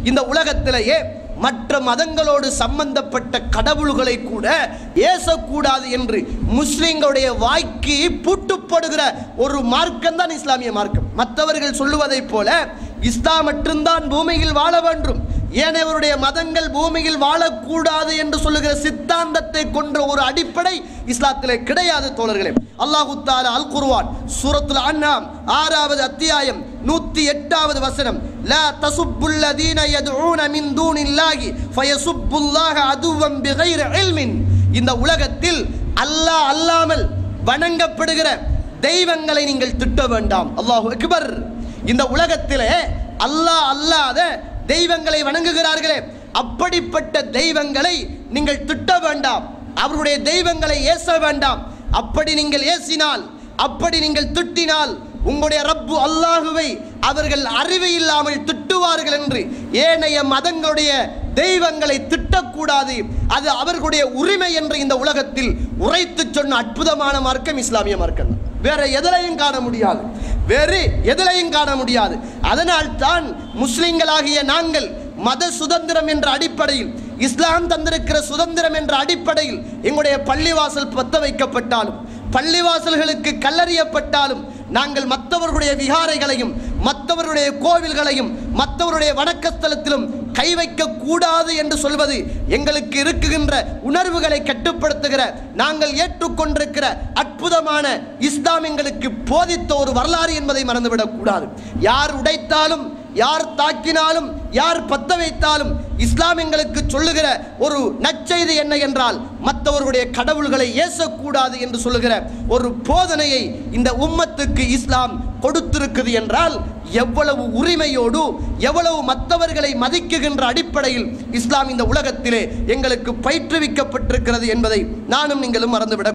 இந்த உலகத்திலேயே மற்ற மதங்களோடு சம்பந்தப்பட்ட கடவுள்களை கூட ஏசக்கூடாது என்று முஸ்லிம்களுடைய வாய்க்கு பூட்டுப்படுகிற ஒரு மார்க்கம் தான் இஸ்லாமிய மார்க்கம் மற்றவர்கள் சொல்லுவதைப் போல இஸ்லாம் மட்டும்தான் பூமியில் வாழ வேண்டும் ஏனையவருடைய மதங்கள் பூமியில் வாழக்கூடாது என்று சொல்லுகிற சித்தாந்தத்தை கொன்ற ஒரு அடிப்படை இஸ்லாத்திலே கிடையாது தோழர்களே அல்லாஹு தாலா அல் குர்ஆன் சூரத்துல் அன்ஆம் ஆறாவது அத்தியாயம் நூத்தி எட்டாவது வசனம் லா தசுப்புல்லதீன யதுஊன மின் தூனில்லாஹி ஃபயசுப்புல்லாஹ அதுவம் பிகைரி இல்மின் இந்த உலகத்தில் அல்லாஹ் அல்லாமல் வணங்கப்படுகிற தெய்வங்களை நீங்கள் திட்ட வேண்டாம் அல்லாஹு அக்பர் இந்த உலகத்திலே அல்லாஹ் அல்லாத தெய்வங்களை வணங்குகிறார்களே அப்படிப்பட்ட தெய்வங்களை நீங்கள் திட்ட வேண்டாம் அவருடைய தெய்வங்களை ஏச வேண்டாம் அப்படி நீங்கள் ஏசினால் அப்படி நீங்கள் திட்டினால் உங்களுடைய ரப்பு அல்லாஹுவை அவர்கள் அறிவு இல்லாமல் திட்டுவார்கள் என்று ஏனைய மதங்களுடைய தெய்வங்களை திட்டக்கூடாது அது அவர்களுடைய உரிமை என்று இந்த உலகத்தில் உரைத்து சொன்ன அற்புதமான மார்க்கம் இஸ்லாமிய மார்க்கம் தான். வேற எதிலையும் காண முடியாது வேறு எதிலையும் காண முடியாது அதனால் தான் முஸ்லிம்களாகிய நாங்கள் மத சுதந்திரம் என்ற அடிப்படையில் இஸ்லாம் தந்திருக்கிற சுதந்திரம் என்ற அடிப்படையில் எங்களுடைய பள்ளிவாசல் பத்த வைக்கப்பட்டாலும் பள்ளிவாசல்களுக்கு கல்லறியப்பட்டாலும் நாங்கள் மற்றவர்களுடைய விகாரைகளையும் மற்றவர்களுடைய கோவில்களையும் மற்றவருடைய வணக்கஸ்தலத்திலும் கை வைக்க கூடாது என்று சொல்வது எங்களுக்கு இருக்குகின்ற உணர்வுகளை கட்டுப்படுத்துகிற நாங்கள் ஏற்றுக்கொண்டிருக்கிற அற்புதமான இஸ்லாம் எங்களுக்கு போதித்த ஒரு வரலாறு என்பதை மறந்துவிடக் கூடாது யார் உடைத்தாலும் யார் தாக்கினாலும் யார் பத்த வைத்தாலும் இஸ்லாம் எங்களுக்கு சொல்லுகிற ஒரு நற்செய்தி என்ன என்றால் மற்றவர்களுடைய கடவுள்களை ஏசக்கூடாது என்று சொல்லுகிற ஒரு போதனையை இந்த உம்மத்துக்கு இஸ்லாம் கொடுத்திருக்குது என்றால் எவ்வளவு உரிமையோடு எவ்வளவு மற்றவர்களை மதிக்குகின்ற அடிப்படையில் இஸ்லாம் இந்த உலகத்திலே எங்களுக்கு பயிற்றுவிக்கப்பட்டிருக்கிறது என்பதை நானும் நீங்களும் மறந்துவிட